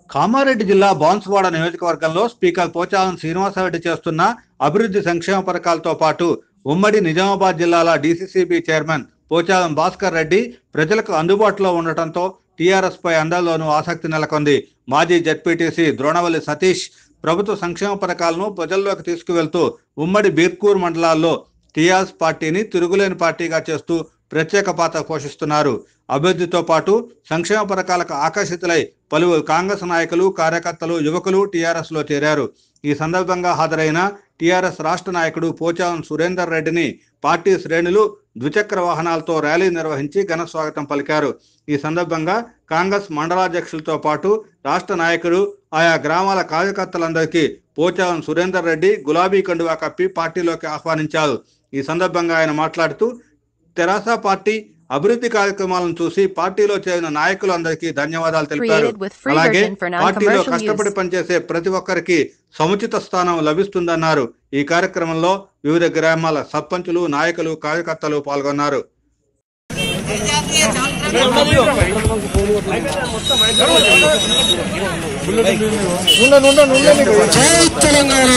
కామారెడ్డి జిల్లా బాన్సువాడ నియోజకవర్గంలో స్పీకర్ పోచారం శ్రీనివాసరెడ్డి చేస్తున్న అభివృద్ధి సంక్షేమ పథకాలతో పాటు ఉమ్మడి నిజామాబాద్ జిల్లాల డీసీసీబీ చైర్మన్ పోచారం భాస్కర్ రెడ్డి ప్రజలకు అందుబాటులో ఉండటంతో టీఆర్ఎస్ పై అందరిలోనూ ఆసక్తి నెలకొంది మాజీ జడ్పీటీసీ ద్రోణవల్లి సతీష్ ప్రభుత్వ సంక్షేమ పథకాలను ప్రజల్లోకి తీసుకువెళ్తూ ఉమ్మడి బీర్కూర్ మండలాల్లో టీఆర్ఎస్ పార్టీని తిరుగులేని పార్టీగా చేస్తూ ప్రత్యేక పాత్ర పోషిస్తున్నారు అభివృద్ధితో పాటు సంక్షేమ పథకాలకు ఆకర్షితులై పలువురు కాంగ్రెస్ నాయకులు కార్యకర్తలు యువకులు టీఆర్ఎస్ లో చేరారు ఈ సందర్భంగా హాజరైన టీఆర్ఎస్ రాష్ట్ర నాయకుడు పోచారం సురేందర్ రెడ్డిని పార్టీ శ్రేణులు ద్విచక్ర వాహనాలతో ర్యాలీ నిర్వహించి ఘన స్వాగతం పలికారు ఈ సందర్భంగా కాంగ్రెస్ మండలాధ్యక్షులతో పాటు రాష్ట్ర నాయకులు ఆయా గ్రామాల కార్యకర్తలందరికీ పోచారం సురేందర్ రెడ్డి గులాబీ కండువా కప్పి పార్టీలోకి ఆహ్వానించారు ఈ సందర్భంగా ఆయన మాట్లాడుతూ తెరాస పార్టీ అభివృద్ధి కార్యక్రమాలను చూసి పార్టీలో చేరిన నాయకులందరికీ ధన్యవాదాలు తెలిపారు Created with free అలాగే version for పార్టీలో non-commercial కష్టపడి use. పనిచేసే ప్రతి ఒక్కరికి సముచిత స్థానం లభిస్తుందన్నారు ఈ కార్యక్రమంలో వివిధ గ్రామాల సర్పంచులు నాయకులు కార్యకర్తలు పాల్గొన్నారు జై తెలంగాణ